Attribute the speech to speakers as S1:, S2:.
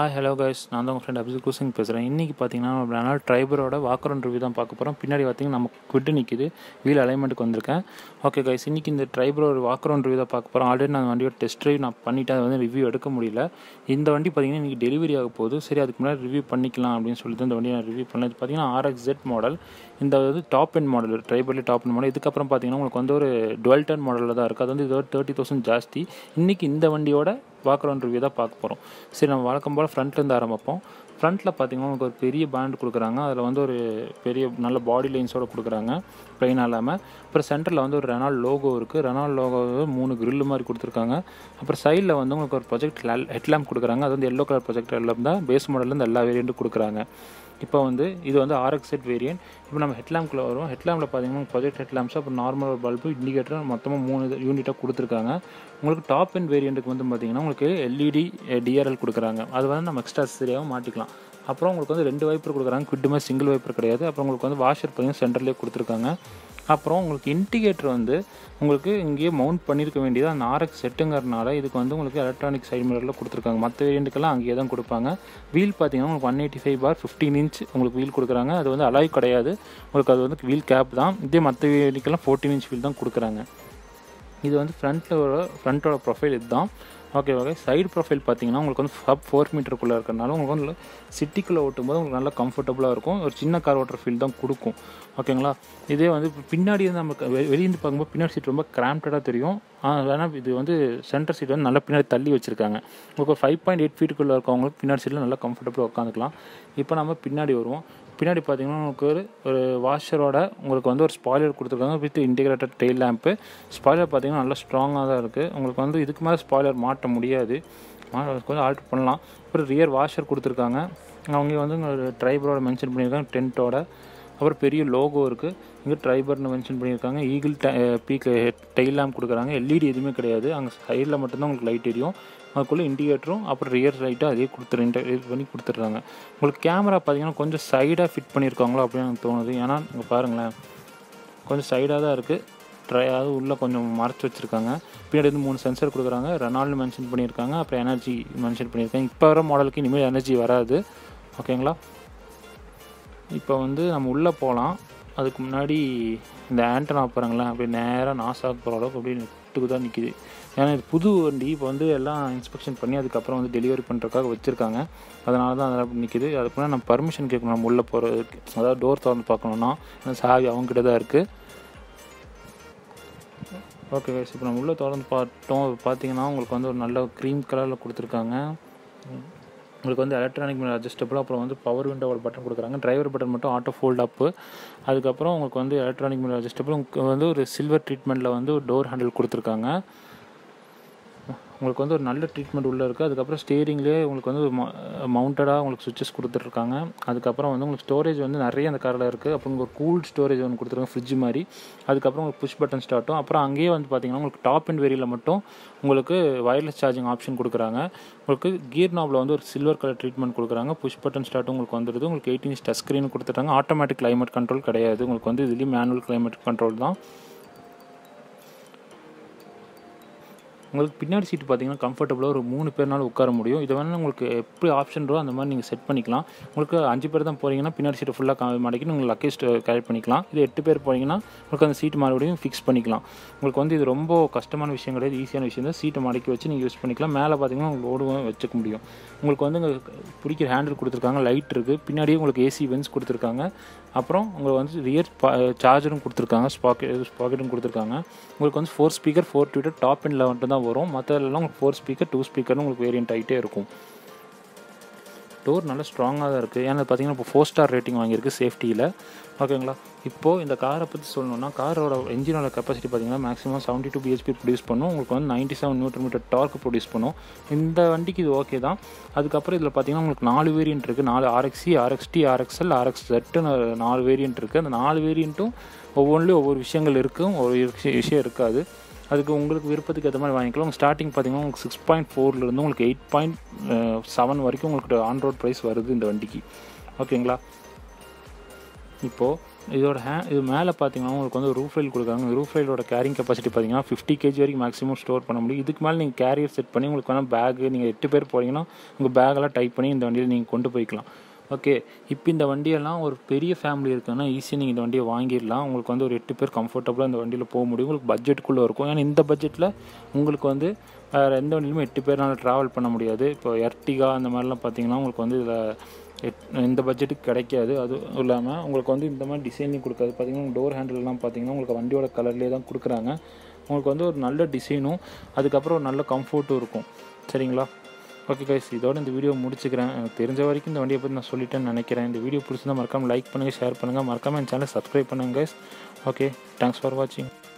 S1: hi hello guys நான் தான் உங்கள் ஃப்ரெண்ட் அபிஷேக் குசிங் பேசுகிறேன் இன்றைக்கி பார்த்தீங்கன்னா நம்ம ரெனால் ட்ரைபரோட வாக்கரன் ரிவ்யூ தான் பார்க்க போகிறோம் பின்னாடி பார்த்தீங்கன்னா நம்ம குவிட்டு நிற்கிது வீல் அலைன்மெண்ட்டுக்கு வந்திருக்கேன் ஓகே கைஸ் இன்றைக்கி இந்த ட்ரைபரோ ஒரு வாக்கரன் ரிவ்யூ தான் பார்க்க போகிறோம் ஆல்ரெடி நான் வண்டியோட டெஸ்ட் ட்ரைவ் நான் பண்ணிவிட்டேன் அது வந்து ரிவ்யூ எடுக்க முடியல இந்த வண்டி பார்த்தீங்கன்னா இன்றைக்கி டெலிவரி ஆக போகுது சரி அதுக்கு முன்னாடி ரிவ்யூ பண்ணிக்கலாம் அப்படின்னு சொல்லிட்டு இந்த வண்டியை நான் ரிவ்யூ பண்ணேன் இது பார்த்தீங்கன்னா ஆர்எக்ஸ் ஜெட் மாடல் இந்த வந்து டாப் எண்ட் மாடல் ட்ரைபர்லேயே டாப் எண்ட் மாடல் இதுக்கப்புறம் பார்த்தீங்கன்னா உங்களுக்கு வந்து ஒரு டுவெல் டன் மாடலில் தான் இருக்குது அது வந்து இதோட தேர்ட்டி தௌசண்ட் ஜாஸ்தி இன்றைக்கி இந்த வண்டியோட வாக்கரவுண்ட் ரிவ்யூ தான் பார்க்க போகிறோம் சரி நம்ம வழக்கம் போல் ஃப்ரண்ட்லேருந்து ஆரம்பிப்போம் ஃப்ரண்ட்டில் பார்த்தீங்கன்னா உங்களுக்கு ஒரு பெரிய பேண்ட் கொடுக்குறாங்க அதில் வந்து ஒரு பெரிய நல்ல பாடி லைன்ஸோடு கொடுக்குறாங்க ப்ளைனாக இல்லாமல் அப்புறம் சென்டரில் வந்து ஒரு ரெனால் லோகோ இருக்குது ரெனால் லோகோ மூணு கிரில் மாதிரி கொடுத்துருக்காங்க அப்புறம் சைடில் வந்து உங்களுக்கு ஒரு ப்ரொஜெக்ட் ஹெட்லாம்ப் கொடுக்குறாங்க அது வந்து எல்லோ கலர் ப்ரொஜெக்ட் ஹெட்லாம்ப் தான் பேஸ் மாடலேருந்து எல்லா வேரியண்ட்டும் கொடுக்குறாங்க இப்போ வந்து இது வந்து ஆர்எக்ஸ் செட் வேரியன்ட் இப்போ நம்ம ஹெட்லாம்ப்குள்ளே வரும் ஹெட்லாம்பில் பார்த்தீங்கன்னா ப்ரொஜெக்ட் ஹெட்லாம்ப்ஸ் அப்புறம் நார்மல் பல்பு இண்டிகேட்டர் மொத்தமாக மூணு யூனிட்டாக கொடுத்துருக்காங்க உங்களுக்கு டாப் அண்ட் வேரியண்ட்டுக்கு வந்து பார்த்தீங்கன்னா உங்களுக்கு எல்இடி டிஆர்எல் கொடுக்குறாங்க அது வந்து நம்ம எக்ஸ்ட்ரா சரியாகவும் மாட்டிக்கலாம் அப்புறம் உங்களுக்கு வந்து ரெண்டு வைப்பர் கொடுக்குறாங்க குட்டுமே சிங்கிள் வைப்பர் கிடையாது அப்புறம் உங்களுக்கு வந்து வாஷர் பார்த்தீங்கன்னா சென்டர்லேயே கொடுத்துருக்காங்க அப்புறம் உங்களுக்கு இன்டிகேட்டர் வந்து உங்களுக்கு இங்கேயே மவுண்ட் பண்ணியிருக்க வேண்டியது அந்த ஆர்எக்ஸ் செட்டுங்கிறனால இதுக்கு வந்து உங்களுக்கு எலக்ட்ரானிக் சைட் மிரரில் கொடுத்துருக்காங்க மற்ற வேரியண்ட்டுக்கெல்லாம் அங்கேயே தான் கொடுப்பாங்க வீல் பார்த்தீங்கன்னா உங்களுக்கு ஒன் எயிட்டி ஃபைவ் பார் ஃபிஃப்டீன் இன்ச் உங்களுக்கு வீல் கொடுக்குறாங்க அது வந்து அலாய் கிடையாது உங்களுக்கு அது வந்து வீல் கேப் தான் இதே மற்ற வேரியண்ட்டுக்கெல்லாம் ஃபோர்டீன் இன்ச் வீல் தான் கொடுக்குறாங்க இது வந்து ஃப்ரண்ட்டில் ஃப்ரண்ட்டோட ப்ரொஃபைல் இதுதான் ஓகே ஓகே சைடு ப்ரொஃபைல் பார்த்தீங்கன்னா உங்களுக்கு வந்து சப் ஃபோர் மீட்டருக்குள்ளே இருக்கிறனால உங்களுக்கு வந்து சிட்டிக்குள்ளே ஓட்டும்போது உங்களுக்கு நல்லா கம்ஃபர்டபுளாக இருக்கும் ஒரு சின்ன கார் ஓட்டுற ஃபீல் தான் கொடுக்கும் ஓகேங்களா இதே வந்து பின்னாடி வந்து நமக்கு வெளியிருந்து பார்க்கும்போது பின்னாடி சீட் ரொம்ப கிராம்டடாக தெரியும் வேணால் இது வந்து சென்டர் சீட் வந்து நல்லா பின்னாடி தள்ளி வச்சுருக்காங்க உங்களுக்கு ஒரு ஃபைவ் பாயிண்ட் எயிட் ஃபீட்டுக்குள்ளே இருக்கவங்களுக்கு பின்னாடி சீட்டில் நல்லா கம்ஃபர்டபுளாக உட்காந்துக்கலாம் இப்போ நம்ம பின்னாடி வருவோம் பின்னாடி பார்த்தீங்கன்னா உங்களுக்கு ஒரு ஒரு வாஷரோட உங்களுக்கு வந்து ஒரு ஸ்பாய்லர் கொடுத்துருக்காங்க with integrated tail lamp spoiler பார்த்தீங்கன்னா நல்லா ஸ்ட்ராங்காக தான் இருக்குது உங்களுக்கு வந்து இதுக்கு மேலே ஸ்பாய்லர் மாட்ட முடியாது கொஞ்சம் ஆல்ட்ரு பண்ணலாம் அப்புறம் ரியர் வாஷர் கொடுத்துருக்காங்க அவங்க வந்து ஒரு ட்ரைபரோட மென்ஷன் பண்ணியிருக்காங்க டென்ட்டோட அப்புறம் பெரிய லோகோ இருக்குது இங்கே ட்ரைபர்னு மென்ஷன் பண்ணியிருக்காங்க ஈகிள் பீக் டெயில் லேம்ப் கொடுக்குறாங்க எல்இடி எதுவுமே கிடையாது அங்கே சைடில் மட்டும்தான் உங்களுக்கு லைட் எரியும் அதுக்குள்ளே இண்டிகேட்டரும் அப்புறம் ரியர் லைட்டும் அதே கொடுத்துரு இது பண்ணி கொடுத்துட்றாங்க உங்களுக்கு கேமரா பார்த்தீங்கன்னா கொஞ்சம் சைடாக ஃபிட் பண்ணியிருக்காங்களோ அப்படின்னு எனக்கு தோணுது ஏன்னா இங்கே பாருங்களேன் கொஞ்சம் சைடாக தான் இருக்குது ட்ரை அது உள்ளே கொஞ்சம் மறைச்சி வச்சுருக்காங்க பின்னாடி வந்து மூணு சென்சர் கொடுக்குறாங்க ரெனால்டு மென்ஷன் பண்ணியிருக்காங்க அப்புறம் எனர்ஜி மென்ஷன் பண்ணியிருக்காங்க இப்போ வர மாடலுக்கு இனிமேல் எனர்ஜி வராது ஓகேங்களா இப்போ வந்து நம்ம உள்ளே போகலாம் அதுக்கு முன்னாடி இந்த ஆண்டனா பாருங்களேன் அப்படியே நேராக நாசாக போகிற அளவுக்கு அப்படியே நெட்டுக்கு தான் நிற்கிது ஏன்னா இது புது வண்டி இப்போ வந்து எல்லாம் இன்ஸ்பெக்ஷன் பண்ணி அதுக்கப்புறம் வந்து டெலிவரி பண்ணுறதுக்காக வச்சுருக்காங்க அதனால தான் அதெல்லாம் அப்படி நிற்கிது அதுக்கு முன்னாடி நம்ம பர்மிஷன் கேட்கணும் நம்ம உள்ளே போகிறதுக்கு அதாவது டோர் திறந்து பார்க்கணுன்னா சாவி அவங்ககிட்ட தான் இருக்குது ஓகே கைஸ் இப்போ நம்ம உள்ளே திறந்து பார்த்தோம் பார்த்தீங்கன்னா உங்களுக்கு வந்து ஒரு நல்ல க்ரீம் கலரில் கொடுத்துருக்காங்க உங்களுக்கு வந்து எலக்ட்ரானிக் அட்ஜஸ்டபிள் அப்புறம் வந்து பவர் விண்டோவோட பட்டன் கொடுக்குறாங்க டிரைவர் பட்டன் மட்டும் ஆட்டோ ஃபோல்ட் அப்பு அதுக்கப்புறம் உங்களுக்கு வந்து எலக்ட்ரானிக் மீடியா அட்ஜஸ்டபிள் உங்களுக்கு வந்து ஒரு சில்வர் ட்ரீட்மெண்ட்டில் வந்து ஒரு டோர் ஹேண்டில் கொடுத்துருக்காங்க உங்களுக்கு வந்து ஒரு நல்ல ட்ரீட்மெண்ட் உள்ளே இருக்குது அதுக்கப்புறம் ஸ்டேரிங்லேயே உங்களுக்கு வந்து மவுண்டடாக உங்களுக்கு சுவிச்சஸ் கொடுத்துட்ருக்காங்க அதுக்கப்புறம் வந்து உங்களுக்கு ஸ்டோரேஜ் வந்து நிறைய அந்த காரில் இருக்குது அப்புறம் உங்களுக்கு கூல் ஸ்டோரேஜ் ஒன்று கொடுத்துருக்காங்க ஃப்ரிட்ஜ் மாதிரி அதுக்கப்புறம் உங்களுக்கு புஷ் பட்டன் ஸ்டார்ட்டும் அப்புறம் அங்கேயே வந்து பார்த்தீங்கன்னா உங்களுக்கு டாப் அண்ட் வேரியில் மட்டும் உங்களுக்கு வயர்லெஸ் சார்ஜிங் ஆப்ஷன் கொடுக்குறாங்க உங்களுக்கு கியர் நாபில் வந்து ஒரு சில்வர் கலர் ட்ரீட்மெண்ட் கொடுக்குறாங்க புஷ் பட்டன் ஸ்டார்ட்டும் உங்களுக்கு வந்துடுது உங்களுக்கு எயிட்டின் இன்ச் டச் ஸ்க்ரீன் கொடுத்துட்டாங்க ஆட்டோமேட்டிக் கிளைமேட் கண்ட்ரோல் கிடையாது உங்களுக்கு வந்து இதுலேயும் மேனுவல் கிளைமேட் கண்ட்ரோல் தான் உங்களுக்கு பின்னாடி சீட்டு பார்த்தீங்கன்னா கம்ஃபர்டபுளாக ஒரு மூணு பேர்னாலும் உட்கார முடியும் இதை வேணால் உங்களுக்கு எப்படி ஆப்ஷன் இருக்கோ அந்த மாதிரி நீங்கள் செட் பண்ணிக்கலாம் உங்களுக்கு அஞ்சு பேர் தான் போகிறீங்கன்னா பின்னாடி சீட்டை ஃபுல்லாக மடக்கி நீங்கள் லக்கேஜ் கேரி பண்ணிக்கலாம் இது எட்டு பேர் போகிறீங்கன்னா உங்களுக்கு அந்த சீட்டு மறுபடியும் ஃபிக்ஸ் பண்ணிக்கலாம் உங்களுக்கு வந்து இது ரொம்ப கஷ்டமான விஷயம் கிடையாது ஈஸியான விஷயம் தான் சீட்டை மடக்கி வச்சு நீங்கள் யூஸ் பண்ணிக்கலாம் மேலே பார்த்தீங்கன்னா உங்களுக்கு ஓடுவோம் வச்சுக்க முடியும் உங்களுக்கு வந்து இங்கே பிடிக்கிற ஹேண்டில் கொடுத்துருக்காங்க லைட் இருக்குது பின்னாடியே உங்களுக்கு ஏசி வென்ஸ் கொடுத்துருக்காங்க அப்புறம் உங்களுக்கு வந்து ரியர் சார்ஜரும் கொடுத்துருக்காங்க ஸ்பாக்கெட் ஸ்பாக்கெட்டும் கொடுத்துருக்காங்க உங்களுக்கு வந்து four speaker four tweeter top and லெவன்ட்டு தான் வரும் மற்றதெல்லாம் உங்களுக்கு ஃபோர் ஸ்பீக்கர் டூ ஸ்பீக்கர்னு உங்களுக்கு வேரியன்ட் ஆகிட்டே இருக்கும் டோர் நல்லா ஸ்ட்ராங்காக தான் இருக்குது ஏன்னா பார்த்தீங்கன்னா இப்போ ஃபோர் ஸ்டார் ரேட்டிங் வாங்கியிருக்கு சேஃப்டியில் ஓகேங்களா இப்போது இந்த காரை பற்றி சொல்லணும்னா காரோட என்ஜினோட கெப்பாசிட்டி பார்த்தீங்கன்னா maximum seventy two BHP produce பண்ணும் உங்களுக்கு வந்து ninety seven newton metre torque produce பண்ணும் இந்த வண்டிக்கு இது ஓகே தான் அதுக்கப்புறம் இதில் பார்த்தீங்கன்னா உங்களுக்கு நாலு வேரியன்ட் இருக்குது நாலு ஆர்எக்ஸி ஆர்எக்ஸ்டி ஆர்எக்ஸ்எல் ஆர்எக்ஸ் ஜெட்டுன்னு நாலு வேரியன்ட் இருக்குது அந்த நாலு வேரியண்ட்டும் ஒவ்வொன்றிலையும் ஒவ்வொரு விஷயங்கள் இருக்கும் ஒரு விஷயம் இருக்காது அதுக்கு உங்களுக்கு விருப்பத்துக்கு ஏற்ற மாதிரி வாங்கிக்கலாம் உங்கள் ஸ்டார்டிங் பார்த்தீங்கன்னா உங்களுக்கு சிக்ஸ் பாயிண்ட் ஃபோர்லேருந்து உங்களுக்கு எயிட் பாயிண்ட் செவன் வரைக்கும் உங்களுக்கு ஆன் ரோட் ப்ரைஸ் வருது இந்த வண்டிக்கு ஓகேங்களா இப்போது இதோட ஹே இது மேலே பார்த்தீங்கன்னா உங்களுக்கு வந்து ரூஃப் ரைல் கொடுக்குறாங்க ரூஃப் ரைலோட கேரிங் கெப்பாசிட்டி பார்த்தீங்கன்னா ஃபிஃப்டி கேஜி வரைக்கும் மேக்ஸிமம் ஸ்டோர் பண்ண முடியும் இதுக்கு மேலே நீங்கள் கேரியர் செட் பண்ணி உங்களுக்கு வேணால் பேகு நீங்கள் எட்டு பேர் போகிறீங்கன்னா உங்கள் பேக்கெல்லாம் டைப் பண்ணி இந்த வண்டியில் நீங்கள் கொண்டு போய்க்கலாம் ஓகே இப்போ இந்த வண்டியெல்லாம் ஒரு பெரிய ஃபேமிலி இருக்குன்னா ஈஸியாக நீங்கள் இந்த வண்டியை வாங்கிடலாம் உங்களுக்கு வந்து ஒரு எட்டு பேர் கம்ஃபர்டபுளாக இந்த வண்டியில் போக முடியும் உங்களுக்கு பட்ஜெட்டுக்குள்ளே இருக்கும் ஏன்னா இந்த பட்ஜெட்டில் உங்களுக்கு வந்து வேறு எந்த வண்டியிலுமே எட்டு பேர்னால ட்ராவல் பண்ண முடியாது இப்போ எர்டிகா அந்த மாதிரிலாம் பார்த்தீங்கன்னா உங்களுக்கு வந்து இதில் எட் இந்த பட்ஜெட்டுக்கு கிடைக்காது அதுவும் இல்லாமல் உங்களுக்கு வந்து இந்த மாதிரி டிசைனிங் கொடுக்காது பார்த்தீங்கன்னா டோர் ஹேண்டில்லாம் பார்த்தீங்கன்னா உங்களுக்கு வண்டியோட கலர்லேயே தான் கொடுக்குறாங்க உங்களுக்கு வந்து ஒரு நல்ல டிசைனும் அதுக்கப்புறம் ஒரு நல்ல கம்ஃபர்ட்டும் இருக்கும் சரிங்களா ஓகே கைஸ் இதோட இந்த வீடியோ முடிச்சுக்கிறேன் எனக்கு தெரிஞ்ச வரைக்கும் இந்த வண்டியை பற்றி நான் சொல்லிட்டேன்னு நினைக்கிறேன் இந்த வீடியோ பிடிச்சிருந்தா மறக்காமல் லைக் பண்ணுங்கள் ஷேர் பண்ணுங்கள் மறக்காமல் என் சேனல் சப்ஸ்கிரைப் பண்ணுங்கள் கைஸ் ஓகே தேங்க்ஸ் ஃபார் வாட்சிங்